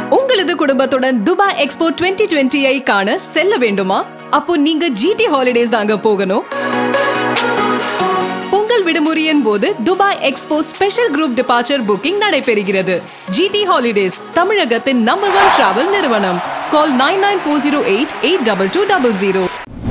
உங்களது குடும்பத்துடன் Dubai expo 2020 ஐ காண செல்ல வேண்டுமா அப்போ நீங்க ஜிடி ஹாலிடேஸ் தாங்க போகணும் பொங்கல் விடுமுறையின் போது Dubai expo special group departure booking நடைபெறுகிறது ஜிடி ஹாலிடேஸ் தமிழகத்தின் நம்பர் ஒன் டிராவல் நிறுவனம் call nine nine four zero eight eight double two double zero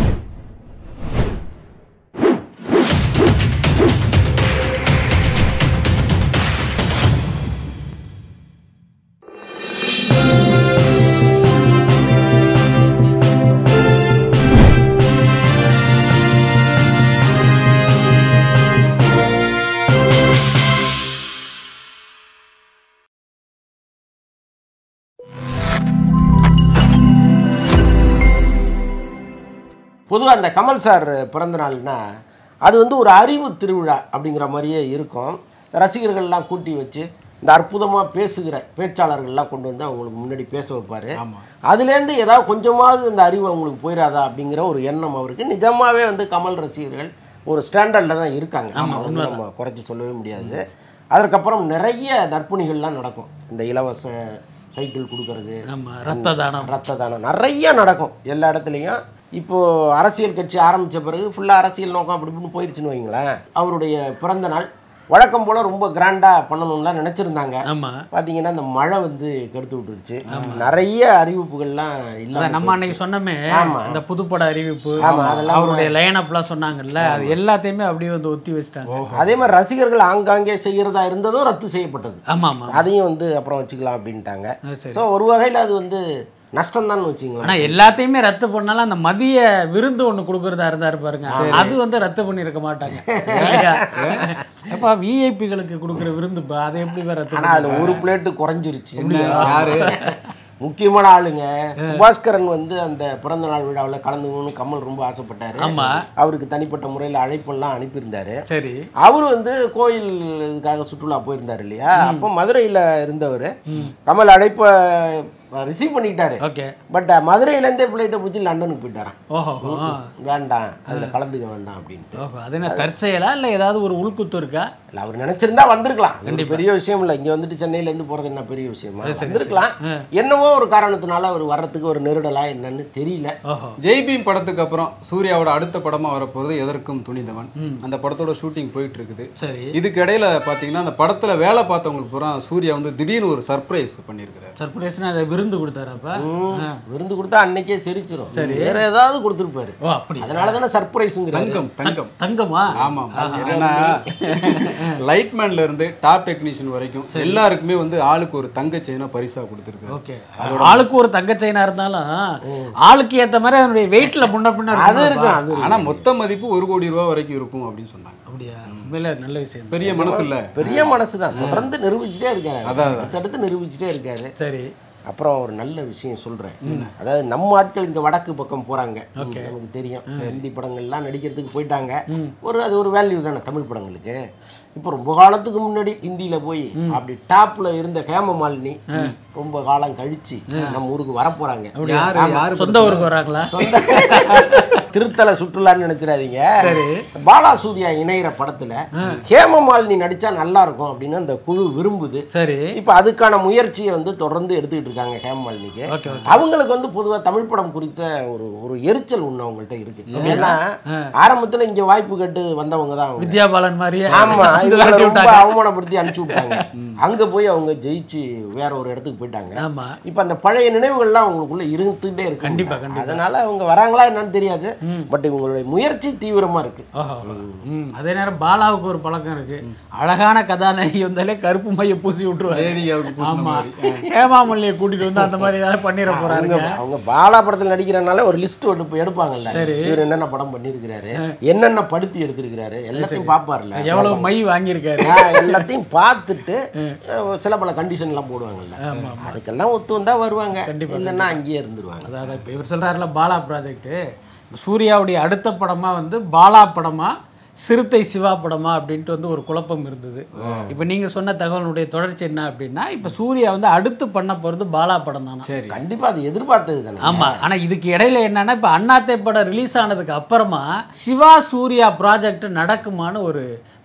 பொதுவாக அந்த கமல் சார் பிறந்த நாள்னா அது வந்து ஒரு அறிவு திருவிழா அப்படிங்கிற மாதிரியே இருக்கும் ரசிகர்கள்லாம் கூட்டி வச்சு இந்த அற்புதமாக பேசுகிற பேச்சாளர்கள்லாம் கொண்டு வந்து அவங்களுக்கு முன்னாடி பேச வைப்பார் அதுலேருந்து ஏதாவது கொஞ்சமாவது இந்த அறிவு அவங்களுக்கு போயிடாதா அப்படிங்கிற ஒரு எண்ணம் அவருக்கு நிஜமாவே வந்து கமல் ரசிகர்கள் ஒரு ஸ்டாண்டர்டில் தான் இருக்காங்க அதை வந்து நம்ம குறைச்சி சொல்லவே முடியாது அதற்கப்புறம் நிறைய நற்பணிகள்லாம் நடக்கும் இந்த இலவச சைக்கிள் கொடுக்கறது ஆமா ரத்த தானம் ரத்த தானம் நிறைய நடக்கும் எல்லா இடத்துலையும் இப்போ அரசியல் கட்சி ஆரம்பிச்ச பிறகு ஃபுல்லாக அரசியல் நோக்கம் அப்படி இப்படின்னு போயிடுச்சுன்னு வைங்களேன் அவருடைய பிறந்த நாள் வழக்கம் போல் ரொம்ப கிராண்டாக பண்ணணும்லாம் நினச்சிருந்தாங்க ஆமா பார்த்தீங்கன்னா இந்த மழை வந்து கெடுத்து விட்டுருச்சு நிறைய அறிவிப்புகள்லாம் அதான் இல்லை நம்ம அன்னைக்கு சொன்னோமே ஆமா. அந்த புதுப்பட அறிவிப்பு ஆமா, அதெல்லாம் அவருடைய லைன் அப்லாம் சொன்னாங்கல்ல அது எல்லாத்தையுமே அப்படியே வந்து ஒத்தி வச்சிட்டாங்க அதே மாதிரி ரசிகர்கள் ஆங்காங்கே செய்கிறதா இருந்ததும் ரத்து செய்யப்பட்டது ஆமா ஆமா அதையும் வந்து அப்புறம் வச்சுக்கலாம் அப்படின்ட்டாங்க அது சரி ஸோ ஒரு வகையில் அது வந்து நஷ்டம்தான் வச்சுங்களேன் ஆனா எல்லாத்தையுமே ரத்து பண்ணாலும் அந்த மதிய விருந்து ஒண்ணு கொடுக்கறதா இருந்தாரு பாருங்க அது வந்து ரத்து பண்ணியிருக்க மாட்டாங்க இல்லையா? அப்பா விஐபிகளுக்கு கொடுக்குற விருந்துப்பா அதை எப்படி வேற ரத்து ஆனால் அதில் ஒரு பிளேட்டு குறைஞ்சிருச்சு யாரு முக்கியமான ஆளுங்க சுபாஸ்கரன் வந்து அந்த பிறந்த நாள் விழாவில் கலந்துக்கணும்னு கமல் ரொம்ப ஆசைப்பட்டாரு ஆமா. அவருக்கு தனிப்பட்ட முறையில் அழைப்பெல்லாம் அனுப்பியிருந்தாரு சரி அவர் வந்து கோயில் இதுக்காக சுற்றுலா போயிருந்தாரு இல்லையா அப்போ மதுரையில் இருந்தவர் கமல் அழைப்பை ரிசீவ் பண்ணிக்கிட்டாரு ஓகே பட் மதுரையிலேருந்தே ஃப்ளைட்டை பிடிச்சி லண்டனுக்கு போயிட்டாராம் ஓஹோ ஆ. வேண்டாம் அதில் கலந்துக்க வேண்டாம் அப்படின்ட்டு ஓஹோ அது என்ன தற்செயலா இல்ல ஏதாவது ஒரு உள்குத்து இருக்கா இல்லை அவர் நினைச்சிருந்தா வந்திருக்கலாம் அது ஒரு பெரிய விஷயம் இல்லை இங்கே வந்துட்டு சென்னையிலேருந்து போகிறது என்ன பெரிய விஷயமா வந்திருக்கலாம் என்னவோ ஒரு காரணத்தினால அவர் வர்றதுக்கு ஒரு நெருடலா என்னன்னு தெரியல ஓஹோ ஜெய் பீம் படத்துக்கு அப்புறம் சூர்யாவோட அடுத்த படமா வரப்போறது எதற்கும் துணிந்தவன் அந்த படத்தோட ஷூட்டிங் போயிட்டு இருக்குது சரி இதுக்கு இடையில பாத்தீங்கன்னா அந்த படத்துல வேலை பார்த்தவங்களுக்கு பூரா சூர்யா வந்து திடீர்னு ஒரு சர்ப்ரைஸ் பண்ணியிருக்கிறார் சர்ப்ரைஸ்னா அதை விருந்து கொடுத்தாரப்ப ம், விருந்து கொடுத்தா அன்னைக்கே செரிச்சிரும் வேற ஏதாவது கொடுத்துருப்பாரு ஓ அப்படி அதனால தானே சர்ப்ரைஸுங்கிறாரு தங்கம் தங்கம் தங்கமா ஆமா என்னன்னா லைட்மேன்ல இருந்து டாப் டெக்னீஷியன் வரைக்கும் எல்லாருக்குமே வந்து ஆளுக்கு ஒரு தங்க செயினா பரிசா கொடுத்துருக்காரு ஓகே ஆளுக்கு ஒரு தங்க செயினா இருந்தாலும் ஆளுக்கு ஏத்த மாதிரி அதனுடைய வெயிட்ல முன்ன பின்ன அது இருக்கணும்ப்பா. இருக்கும் அது ஆனா மொத்த மதிப்பு ஒரு கோடி ரூபாய் வரைக்கும் இருக்கும் அப்படின்னு சொன்னாங்க அப்படியா உண்மையில நல்ல விஷயம் பெரிய மனசு இல்ல பெரிய மனசு தான் தொடர்ந்து நிரூபிச்சுட்டே இருக்காரு அதான், அடுத்தடுத்து நிரூபிச்சுட்டே இருக்காரு சரி அப்புறம் ஒரு நல்ல விஷயம் சொல்றேன் அதாவது நம்ம ஆட்கள் இங்க வடக்கு பக்கம் போறாங்க நமக்கு தெரியும் ஹிந்தி படங்கள்லாம் நடிக்கிறதுக்கு போயிட்டாங்க ஒரு அது ஒரு வேல்யூ தானே தமிழ் படங்களுக்கு இப்போ ரொம்ப காலத்துக்கு முன்னாடி ஹிந்தியில போய் அப்படி டாப்ல இருந்த ஹேமமாலினி ரொம்ப காலம் கழிச்சு நம்ம ஊருக்கு வர போறாங்க யாரு யாரு சொந்த ஊருக்கு வர்றாங்களா சொந்த திருத்தல சுற்றுலான்னு நினைச்சிடாதீங்க சரி பாலா சூர்யா இணையிற படத்துல ஹேமமாலினி நடிச்சா நல்லா இருக்கும் அப்படின்னு அந்த குழு விரும்புது சரி இப்போ அதுக்கான முயற்சியை வந்து தொடர்ந்து எடுத்துக்கிட்டு இருக்காங்க ஹேமமாலினிக்கு ஓகே அவங்களுக்கு வந்து பொதுவாக தமிழ் படம் குறித்த ஒரு ஒரு எரிச்சல் ஒன்று அவங்கள்ட்ட இருக்கு ஏன்னா ஆரம்பத்துல இங்க வாய்ப்பு கேட்டு வந்தவங்க தான் அவங்க வித்யா பாலன் மாதிரியே ஆமா இது இவங்களை விரட்டி ரொம்ப விட்டாங்க. அவமானப்படுத்தி அனுப்பிச்சு விட்டாங்க அங்க போய் அவங்க ஜெயிச்சு வேற ஒரு இடத்துக்கு போயிட்டாங்க ஆமா இப்போ அந்த பழைய நினைவுகள்லாம் அவங்களுக்குள்ள இருந்துகிட்டே இருக்கு கண்டிப்பா, கண்டிப்பா. அதனால அவங்க வராங்களா என்னன்னு தெரியாது பட் இவங்களுடைய முயற்சி தீவிரமா இருக்கு ஓஹோ ம் அதே நேரம் பாலாவுக்கு ஒரு பழக்கம் இருக்கு அழகான கதாநாயகி வந்தாலே கருப்பு மைய பூசி விட்டுருவாரு வேதிகாவுக்கு பூசின ஆமா மாதிரி. ஹேமாமல்லியை கூட்டிட்டு வந்து அந்த மாதிரி ஏதாவது பண்ணிட அவங்க போறாருங்க அவங்க பாலா படத்தில் நடிக்கிறனால ஒரு லிஸ்ட் எடுப்பு எடுப்பாங்கல்ல சரி. இவர் என்னென்ன படம் பண்ணியிருக்கிறாரு என்னென்ன படுத்தி எடுத்திருக்கிறாரு எல்லாத்தையும் பார்ப்பார்ல எவ்வளவு மை வாங்கியிருக்காரு ஆ, எல்லாத்தையும் பார்த்துட்டு அஹ், சில பல கண்டிஷன்லாம் போடுவாங்கல்ல அதுக்கெல்லாம் ஒத்து வந்தா வருவாங்க இல்லைன்னா அங்கேயே இருந்துருவாங்க அதாவது இப்போ இவர் சொல்றாருல பாலா ப்ராஜெக்ட் சூர்யாவுடைய அடுத்த படமா வந்து பாலா படமா சிறுத்தை சிவா படமா அப்படின்ட்டு வந்து ஒரு குழப்பம் இருந்தது இப்போ நீங்க சொன்ன தகவலுடைய தொடர்ச்சி என்ன அப்படின்னா இப்போ சூர்யா வந்து அடுத்து பண்ண போறது பாலா படம் தானா சரி கண்டிப்பா அது எதிர்பார்த்தது தானே ஆமா ஆனா இதுக்கு இடையில என்னன்னா இப்ப அண்ணாத்தை படம் ரிலீஸ் ஆனதுக்கு அப்புறமா சிவா சூர்யா ப்ராஜெக்ட் நடக்குமான்னு ஒரு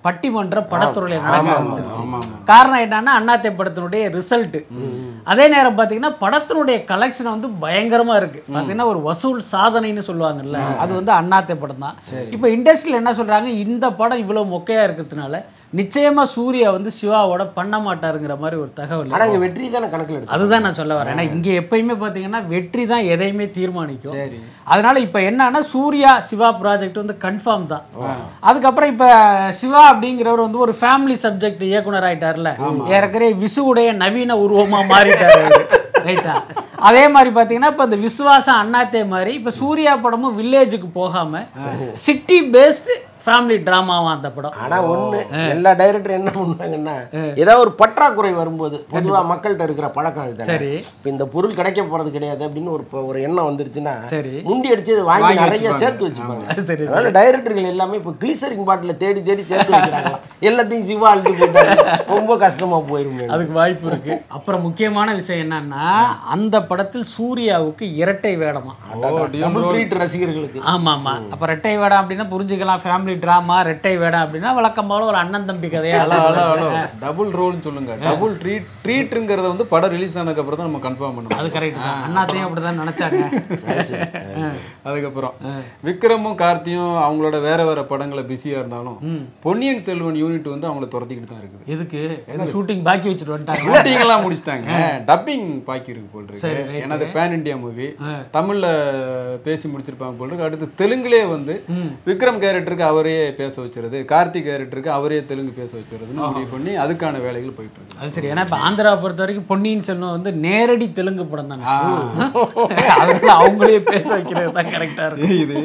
பட்டிமன்ற படத்துறையில நடக்க ஆரம்பிச்சிருச்சு காரணம் என்னன்னா அண்ணாத்தை படத்தினுடைய ரிசல்ட் அதே நேரம் பார்த்தீங்கன்னா படத்தினுடைய கலெக்ஷன் வந்து பயங்கரமா இருக்கு பார்த்தீங்கன்னா ஒரு வசூல் சாதனைன்னு சொல்லுவாங்கல்ல அது வந்து அண்ணாத்தை படம் தான் இப்போ இண்டஸ்ட்ரியில் என்ன சொல்றாங்க இந்த படம் இவ்வளவு மொக்கையா இருக்கிறதுனால நிச்சயமா சூர்யா வந்து சிவாவோட பண்ண மாட்டாருங்கிற மாதிரி ஒரு தகவல் ஆனா இங்க வெற்றி தானே கணக்குல எடுத்து அதுதான் நான் சொல்ல வரேன் ஏன்னா இங்கே எப்பயுமே பார்த்தீங்கன்னா வெற்றி தான் எதையுமே தீர்மானிக்கும் அதனால இப்போ என்னன்னா சூர்யா சிவா ப்ராஜெக்ட் வந்து கன்ஃபார்ம் தான் அதுக்கப்புறம் இப்போ சிவா அப்படிங்கிறவர் வந்து ஒரு ஃபேமிலி சப்ஜெக்ட் இயக்குனர் ஆயிட்டார்ல ஏறக்குறைய விசுவுடைய நவீன உருவமா மாறிட்டாரு ரைட்டா அதே மாதிரி பார்த்தீங்கன்னா இப்போ இந்த விசுவாசம் அண்ணாத்தே மாதிரி இப்போ சூர்யா படமும் வில்லேஜுக்கு போகாம சிட்டி பேஸ்டு ஃபேமிலி ட்ராமாவா அந்த படம் ஆனா ஒண்ணு எல்லா டைரக்டர் என்ன பண்ணுவாங்கன்னா ஏதாவது ஒரு பற்றாக்குறை வரும்போது பொதுவா மக்கள்கிட்ட இருக்கிற பழக்கம் இதுதானே சரி. இப்ப இந்த பொருள் கிடைக்க போறது கிடையாது அப்படின்னு ஒரு ஒரு எண்ணம் வந்துருச்சுன்னா சரி. முண்டி அடிச்சு அதை வாங்கி நிறைய சேர்த்து வச்சுப்பாங்க சரி, அதனால டைரக்டர்கள் எல்லாமே இப்போ கிளிசரிங் பாட்டில தேடி தேடி சேர்த்து வைக்கிறாங்க எல்லாத்தையும் சிவா அழுது போயிட்டாங்க ரொம்ப கஷ்டமா போயிரும் அதுக்கு வாய்ப்பு இருக்கு அப்புறம் முக்கியமான விஷயம் என்னன்னா அந்த படத்தில் சூர்யாவுக்கு இரட்டை வேடமா டபுள் ட்ரீட் ரசிகர்களுக்கு ஆமா ஆமா அப்ப ரெட்டை வேடம் அப்படின்னா புரிஞ்சுக்கலாம் ஃபேமிலி டிராமா ரெட்டை வேடம் அப்படின்னா வழக்கம் போல ஒரு அண்ணன் தம்பி கதையா ஹலோ ஹலோ ஹலோ டபுள் ரோல்னு சொல்லுங்க டபுள் ட்ரீட் ட்ரீட்டுங்கிறத வந்து படம் ரிலீஸ் ஆனதுக்கு அப்புறம் தான் நம்ம கன்ஃபார்ம் பண்ணுவோம் அது கரெக்ட் தான் அண்ணாத்தையும் அப்படிதான் நினைச்சாங்க அதுக்கப்புறம் விக்ரமும் கார்த்தியும் அவங்களோட வேற வேற படங்களை பிஸியா இருந்தாலும் பொன்னியின் செல்வன் யூனிட் வந்து அவங்கள துரத்திக்கிட்டு தான் இருக்குது எதுக்கு என்ன ஷூட்டிங் பாக்கி வச்சுட்டு வந்துட்டாங்க ஷூட்டிங் எல்லாம் முடிச்சிட்டாங்க டப்பிங் பாக்கி இருக்கு போல் இருக்கு சரி, right. ஏன்னா அது பேன் இந்தியா மூவி தமிழ்ல பேசி முடிச்சிருப்பாங்க போல் இருக்கு அடுத்து தெலுங்குலே வந்து விக்ரம் கேரக்டருக்கு அவரே பேச வச்சுறது கார்த்திக் கேரக்டருக்கு அவரே தெலுங்கு பேச வச்சுறதுன்னு முடிவு பண்ணி அதுக்கான வேலைகள் போயிட்டு இருக்கு அது சரி ஏன்னா இப்போ ஆந்திரா பொறுத்த வரைக்கும் பொன்னியின் செல்வன் வந்து நேரடி தெலுங்கு படம் தானே அதனால அவங்களே பேச வைக்கிறது தான் கரெக்டாக இருக்கும் இது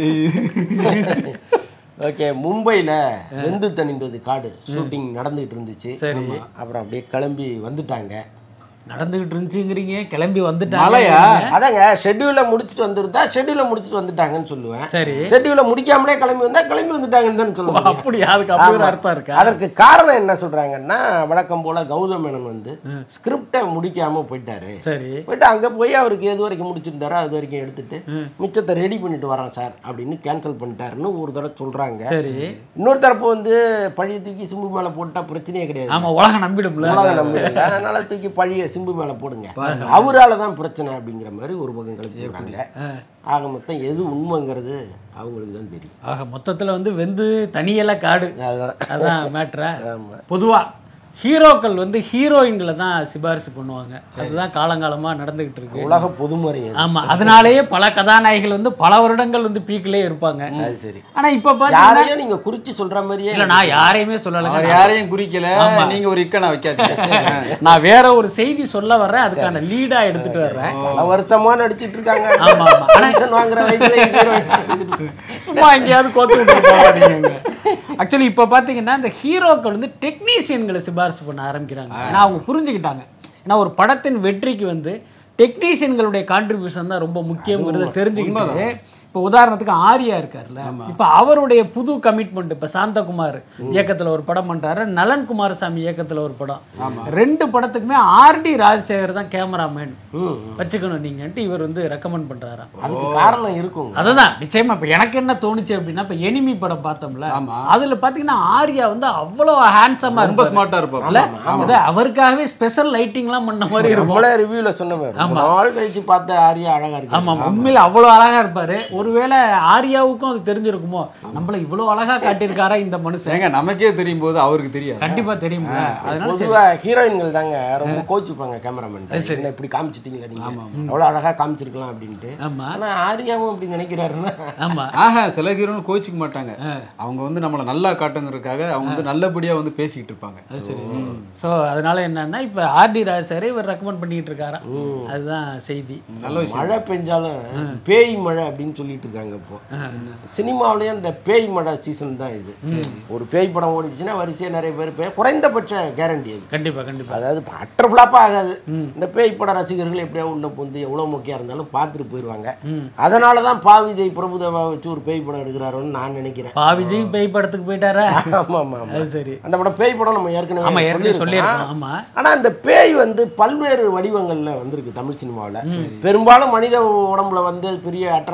ஓகே மும்பையில் வெந்து தணிந்தது காடு ஷூட்டிங் நடந்துகிட்டு இருந்துச்சு சரி. அப்புறம் அப்படியே கிளம்பி வந்துட்டாங்க நடந்துகிட்டு இருந்துச்சுங்கிறீங்க கிளம்பி வந்துட்டாங்க மழையா? அதாங்க ஷெட்யூலை முடிச்சுட்டு வந்திருந்தா ஷெட்யூலை முடிச்சுட்டு வந்துட்டாங்கன்னு சொல்லுவேன் சரி ஷெட்யூலை முடிக்காமலே கிளம்பி வந்தா கிளம்பி வந்துட்டாங்கன்னு தானே சொல்லுவாங்க அப்படி அதுக்கு அப்படி ஒரு அர்த்தம் இருக்கா அதற்கு காரணம் என்ன சொல்றாங்கன்னா வழக்கம் போல கௌதம் மேனன் வந்து ஸ்கிரிப்டை முடிக்காம போயிட்டாரு சரி போயிட்டு அங்க போய் அவருக்கு எது வரைக்கும் முடிச்சிருந்தாரோ அது வரைக்கும் எடுத்துட்டு மிச்சத்தை ரெடி பண்ணிட்டு வரேன் சார் அப்படின்னு கேன்சல் பண்ணிட்டாருன்னு ஒரு தடவை சொல்றாங்க சரி இன்னொரு தரப்பு வந்து பழிய தூக்கி சிம்பு மேல போட்டா பிரச்சனையே கிடையாது ஆமா உலகம் நம்பிடும்ல உலகம் நம்பிடுங்க. அதனால தூக்கி பழிய சிம்பு மேல போடுங்க அவரால தான் பிரச்சனை அப்படிங்கிற மாதிரி ஒரு பக்கம் கிளப்பி விடுறாங்க ஆக மொத்தம் எது உண்மைங்கிறது அவங்களுக்கு தான் தெரியும் ஆக மொத்தத்துல வந்து வெந்து தனியல காடு அதுதான் அதான் மேட்ரா ஆமா. பொதுவா ஹீரோக்கள் வந்து ஹீரோயின்களை தான் சிபாரிசு பண்ணுவாங்க அதுதான் காலங்காலமா நடந்துகிட்டு இருக்கு உலக பொதுமுறை அது. ஆமா அதனாலேயே பல கதாநாயகிகள் வந்து பல வருடங்கள் வந்து பீக்லயே இருப்பாங்க அது சரி ஆனா இப்ப பாத்தீங்கன்னா யாரையும் நீங்க குறிச்சு சொல்ற மாதிரியே இல்ல நான் யாரையுமே சொல்லலைங்க அவர் யாரையும் குறிக்கல நீங்க ஒரு இக்கனை வைக்காதீங்க நான் வேற ஒரு செய்தி சொல்ல வர்றேன் அதுக்கான லீடா எடுத்துட்டு வர்றேன் பல வருஷமா நடிச்சிட்டு இருக்காங்க ஆமா, ஆமா. பென்ஷன் வாங்குற வயசுல ஹீரோயின் நடிச்சிட்டு சும்மா எங்கேயாவது கோத்து விட்டு ஆக்சுவலி இப்போ பார்த்தீங்கன்னா இந்த ஹீரோக்கள் வந்து டெக்னீஷியன்களை சிபாரிசு பண்ண ஆரம்பிக்கிறாங்க ஏன்னா அவங்க புரிஞ்சுக்கிட்டாங்க ஏன்னா ஒரு படத்தின் வெற்றிக்கு வந்து டெக்னீஷியன்களுடைய கான்ட்ரிபியூஷன் தான் ரொம்ப முக்கியங்கிறத தெரிஞ்சுக்கிட்டு இப்போ உதாரணத்துக்கு ஆர்யா இருக்கார்ல இப்போ அவருடைய புது கமிட்மெண்ட் இப்போ சாந்தகுமார் இயக்கத்தில் ஒரு படம் பண்றாரு நலன் குமாரசாமி இயக்கத்தில் ஒரு படம் ரெண்டு படத்துக்குமே ஆர்டி ராஜசேகர் தான் கேமராமேன் வச்சுக்கணும் நீங்கன்ட்டு இவர் வந்து ரெக்கமெண்ட் பண்றாராம் அதுக்கு காரணம் இருக்குங்க அதுதான் நிச்சயமா இப்ப எனக்கு என்ன தோணுச்சு அப்படின்னா இப்ப எனிமி படம் பார்த்தோம்ல அதுல பாத்தீங்கன்னா ஆர்யா வந்து அவ்வளவு ஹேண்ட்ஸமா ரொம்ப இருப்பாரு. ஸ்மார்ட்டா இருப்பாங்க இல்ல அது அவருக்காகவே ஸ்பெஷல் லைட்டிங்லாம் பண்ண மாதிரி இருக்கும் நம்மளே ரிவ்யூல சொன்ன மாதிரி ரொம்ப நாள் கழிச்சு பார்த்த ஆரியா அழகா இருக்கு ஆமா உண்மையில அவ்வளவு அழகா இருப்பாரு ஒருவேளை ஆர்யாவுக்கும் அது தெரிஞ்சிருக்குமோ நம்மள இவ்வளவு அழகா காட்டியிருக்காரா இந்த மனுஷன் ஏங்க நமக்கே தெரியும் போது அவருக்கு தெரியாது கண்டிப்பா தெரியுமா அதனால சரி. பொதுவா ஹீரோயின்கள் தாங்க ரொம்ப கோச்சுப்பாங்க கேமராமேன் என்ன இப்படி காமிச்சிட்டீங்களா நீங்க அவ்வளவு அழகா காமிச்சிருக்கலாம் அப்படின்ட்டு ஆமா ஆனா ஆரியாவும் அப்படி நினைக்கிறாருன்னா ஆமா ஆஹா சில ஹீரோன்னு கோச்சிக்க மாட்டாங்க அவங்க வந்து நம்மளை நல்லா காட்டுங்கிறதுக்காக அவங்க வந்து நல்லபடியா வந்து பேசிக்கிட்டு இருப்பாங்க அது சரி ஸோ அதனால என்னன்னா இப்ப ஆர்டி ராஜசாரை இவர் ரெக்கமெண்ட் பண்ணிட்டு இருக்காராம் அதுதான் செய்தி நல்ல விஷயம் மழை பெஞ்சாலும் பேய் மழை அப்படின்னு சொல்லிட்டு இருக்காங்க இப்போ சினிமாவிலேயே இந்த பேய் மழை சீசன் தான் இது ஒரு பேய் படம் ஓடிச்சுன்னா வரிசையா நிறைய பேர் பேய் குறைந்தபட்ச கேரண்டி அது கண்டிப்பா கண்டிப்பா அதாவது அட்டர் ஃப்ளாப்பாக ஆகாது இந்த பேய் பட ரசிகர்கள் எப்படியா உள்ள புந்து எவ்வளோ முக்கியம் இருந்தாலும் பார்த்துட்டு போயிடுவாங்க அதனால தான் பா விஜய் பிரபுதேவா வச்சு ஒரு பேய் படம் எடுக்கிறாரோன்னு நான் நினைக்கிறேன் பா விஜய் பேய் படத்துக்கு போயிட்டாரா ஆமாம் ஆமாம் அது சரி அந்த படம் பேய் படம் நம்ம ஆமா ஏற்கனவே ஏற்கனவே சொல்லியிருக்கோம் சொல்லியிருக்கோம் ஆமா ஆனா அந்த பேய் வந்து பல்வேறு வடிவங்கள்ல வந்திருக்கு தமிழ் சினிமாவுல பெரும்பாலும் மனித உடம்புல வந்து பெரிய அட்ராசிட்டி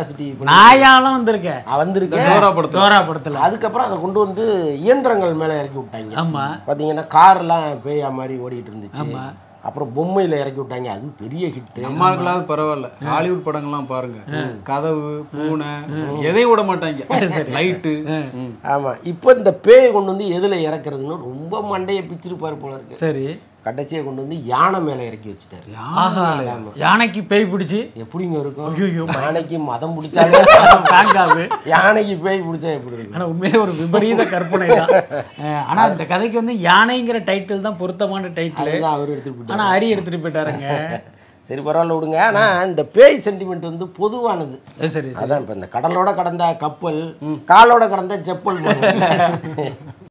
நாயாலும் வந்திருக்கேன் வந்திருக்கேன் டோரா படத்துல தோரா படத்துல அதுக்கப்புறம் அதை கொண்டு வந்து இயந்திரங்கள் மேலே இறக்கி விட்டாங்க ஆமா பார்த்தீங்கன்னா கார்லாம் பேயா மாதிரி ஓடிட்டு இருந்துச்சு அப்புறம் பொம்மையில் இறக்கி விட்டாங்க அது பெரிய ஹிட்டு நம்மளுக்கெல்லாம் பரவாயில்ல ஹாலிவுட் படங்கள்லாம் பாருங்க கதவு பூனை எதையும் விட மாட்டாங்க லைட்டு ஆமாம் இப்போ இந்த பேயை கொண்டு வந்து எதில் இறக்குறதுன்னு ரொம்ப மண்டையை பிச்சிருப்பார் போல இருக்கு சரி கடைசியை கொண்டு வந்து யானை மேலே இறக்கி வச்சுட்டாரு ஆஹா யானைக்கு பேய் பிடிச்சி எப்படிங்க இருக்கும் ஐயையோ. யானைக்கு மதம் பிடிச்சாலே தாங்காது யானைக்கு பேய் பிடிச்சா எப்படி இருக்கும் ஆனா உண்மையிலே ஒரு விபரீத கற்பனை தான் அஹ் ஆனா இந்த கதைக்கு வந்து யானைங்கிற டைட்டில் தான் பொருத்தமான டைட்டில் அதுதான் அவர் எடுத்துட்டு போயிட்டாரு ஆனா அரி எடுத்துட்டு போயிட்டாருங்க சரி பரவாயில்ல விடுங்க ஆனால் இந்த பேய் சென்டிமெண்ட் வந்து பொதுவானது சரி, சரி அதான் இப்போ இந்த கடலோட கடந்த கப்பல் காலோட கடந்த செப்பல் போல.